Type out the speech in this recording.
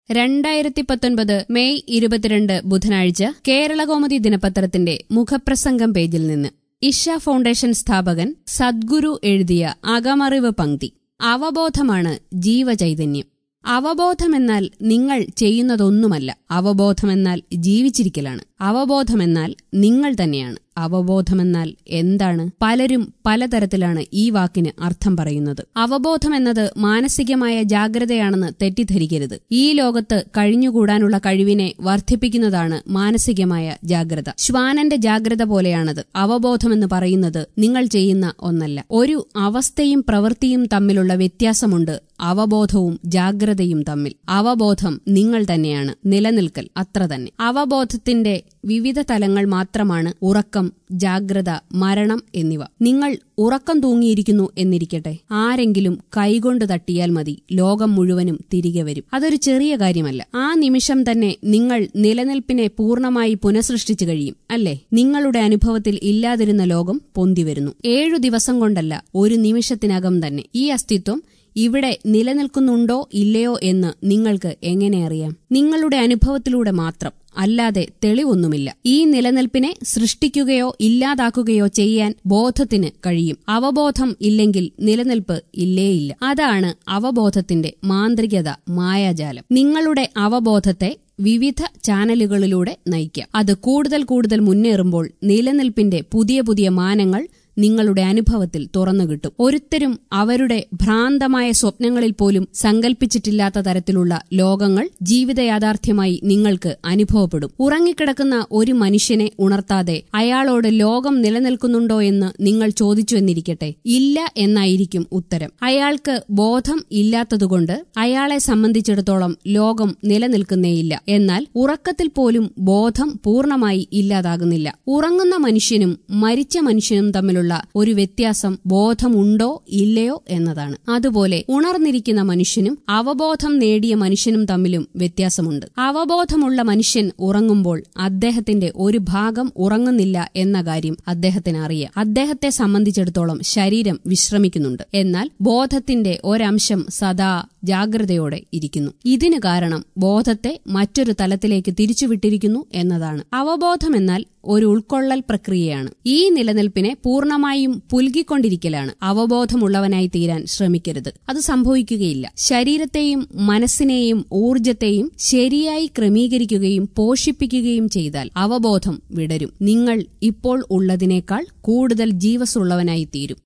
രണ്ടായിരത്തി പത്തൊൻപത് മെയ് ഇരുപത്തിരണ്ട് ബുധനാഴ്ച കേരളകൗമുദി ദിനപത്രത്തിന്റെ മുഖപ്രസംഗം പേജിൽ നിന്ന് ഇഷ ഫൗണ്ടേഷൻ സ്ഥാപകൻ സദ്ഗുരു എഴുതിയ അകമറിവ് പങ്ക്തി അവബോധമാണ് ജീവചൈതന്യം അവബോധമെന്നാൽ നിങ്ങൾ ചെയ്യുന്നതൊന്നുമല്ല അവബോധമെന്നാൽ ജീവിച്ചിരിക്കലാണ് അവബോധമെന്നാൽ നിങ്ങൾ തന്നെയാണ് അവബോധമെന്നാൽ എന്താണ് പലരും പലതരത്തിലാണ് ഈ വാക്കിന് അർത്ഥം പറയുന്നത് അവബോധമെന്നത് മാനസികമായ ജാഗ്രതയാണെന്ന് തെറ്റിദ്ധരിക്കരുത് ഈ ലോകത്ത് കഴിഞ്ഞുകൂടാനുള്ള കഴിവിനെ വർദ്ധിപ്പിക്കുന്നതാണ് മാനസികമായ ജാഗ്രത ശ്വാനന്റെ ജാഗ്രത പോലെയാണത് അവബോധമെന്ന് പറയുന്നത് നിങ്ങൾ ചെയ്യുന്ന ഒന്നല്ല ഒരു അവസ്ഥയും പ്രവൃത്തിയും തമ്മിലുള്ള വ്യത്യാസമുണ്ട് അവബോധവും ജാഗ്രതയും തമ്മിൽ അവബോധം നിങ്ങൾ തന്നെയാണ് നിലനിൽക്കൽ അത്ര തന്നെ അവബോധത്തിന്റെ വിവിധ തലങ്ങൾ മാത്രമാണ് ഉറക്കം ജാഗ്രത മരണം എന്നിവ നിങ്ങൾ ഉറക്കം തൂങ്ങിയിരിക്കുന്നു എന്നിരിക്കട്ടെ ആരെങ്കിലും കൈകൊണ്ട് തട്ടിയാൽ മതി ലോകം മുഴുവനും തിരികെ വരും അതൊരു ചെറിയ കാര്യമല്ല ആ നിമിഷം തന്നെ നിങ്ങൾ നിലനിൽപ്പിനെ പൂർണ്ണമായി പുനഃസൃഷ്ടിച്ചു കഴിയും അല്ലേ നിങ്ങളുടെ അനുഭവത്തിൽ ഇല്ലാതിരുന്ന ലോകം പൊന്തിവരുന്നു ഏഴു ദിവസം കൊണ്ടല്ല ഒരു നിമിഷത്തിനകം തന്നെ ഈ അസ്തിത്വം ഇവിടെ നിലനിൽക്കുന്നുണ്ടോ ഇല്ലയോ എന്ന് നിങ്ങൾക്ക് എങ്ങനെ അറിയാം നിങ്ങളുടെ അനുഭവത്തിലൂടെ മാത്രം അല്ലാതെ തെളിവൊന്നുമില്ല ഈ നിലനിൽപ്പിനെ സൃഷ്ടിക്കുകയോ ഇല്ലാതാക്കുകയോ ചെയ്യാൻ ബോധത്തിന് കഴിയും അവബോധം ഇല്ലെങ്കിൽ നിലനിൽപ്പ് ഇല്ലേയില്ല അതാണ് അവബോധത്തിന്റെ മാന്ത്രികത മായാജാലം നിങ്ങളുടെ അവബോധത്തെ വിവിധ ചാനലുകളിലൂടെ നയിക്കാം അത് കൂടുതൽ കൂടുതൽ മുന്നേറുമ്പോൾ നിലനിൽപ്പിന്റെ പുതിയ പുതിയ മാനങ്ങൾ നിങ്ങളുടെ അനുഭവത്തിൽ തുറന്നുകിട്ടും ഒരുത്തരും അവരുടെ ഭ്രാന്തമായ സ്വപ്നങ്ങളിൽ പോലും സങ്കല്പിച്ചിട്ടില്ലാത്ത തരത്തിലുള്ള ലോകങ്ങൾ ജീവിത യാഥാർത്ഥ്യമായി നിങ്ങൾക്ക് അനുഭവപ്പെടും ഉറങ്ങിക്കിടക്കുന്ന ഒരു മനുഷ്യനെ ഉണർത്താതെ അയാളോട് ലോകം നിലനിൽക്കുന്നുണ്ടോ എന്ന് നിങ്ങൾ ചോദിച്ചു എന്നിരിക്കട്ടെ ഇല്ല എന്നായിരിക്കും ഉത്തരം അയാൾക്ക് ബോധം ഇല്ലാത്തതുകൊണ്ട് അയാളെ സംബന്ധിച്ചിടത്തോളം ലോകം നിലനിൽക്കുന്നേയില്ല എന്നാൽ ഉറക്കത്തിൽ പോലും ബോധം പൂർണ്ണമായി ഇല്ലാതാകുന്നില്ല ഉറങ്ങുന്ന മനുഷ്യനും മരിച്ച മനുഷ്യനും തമ്മിലുള്ള ഒരു വ്യത്യാസം ബോധമുണ്ടോ ഇല്ലയോ എന്നതാണ് അതുപോലെ ഉണർന്നിരിക്കുന്ന മനുഷ്യനും അവബോധം നേടിയ മനുഷ്യനും തമ്മിലും വ്യത്യാസമുണ്ട് അവബോധമുള്ള മനുഷ്യൻ ഉറങ്ങുമ്പോൾ അദ്ദേഹത്തിന്റെ ഒരു ഭാഗം ഉറങ്ങുന്നില്ല എന്ന കാര്യം അദ്ദേഹത്തിന് അറിയാം അദ്ദേഹത്തെ സംബന്ധിച്ചിടത്തോളം ശരീരം വിശ്രമിക്കുന്നുണ്ട് എന്നാൽ ബോധത്തിന്റെ ഒരംശം സദാ ജാഗ്രതയോടെ ഇരിക്കുന്നു ഇതിന് കാരണം ബോധത്തെ മറ്റൊരു തലത്തിലേക്ക് തിരിച്ചുവിട്ടിരിക്കുന്നു എന്നതാണ് അവബോധമെന്നാൽ ഒരു ഉൾക്കൊള്ളൽ പ്രക്രിയയാണ് ഈ നിലനിൽപ്പിനെ പൂർണ്ണമായും പുൽകിക്കൊണ്ടിരിക്കലാണ് അവബോധമുള്ളവനായി തീരാൻ ശ്രമിക്കരുത് അത് സംഭവിക്കുകയില്ല ശരീരത്തെയും മനസ്സിനെയും ഊർജത്തെയും ശരിയായി ക്രമീകരിക്കുകയും പോഷിപ്പിക്കുകയും ചെയ്താൽ അവബോധം വിടരും നിങ്ങൾ ഇപ്പോൾ ഉള്ളതിനേക്കാൾ കൂടുതൽ ജീവസുള്ളവനായി തീരും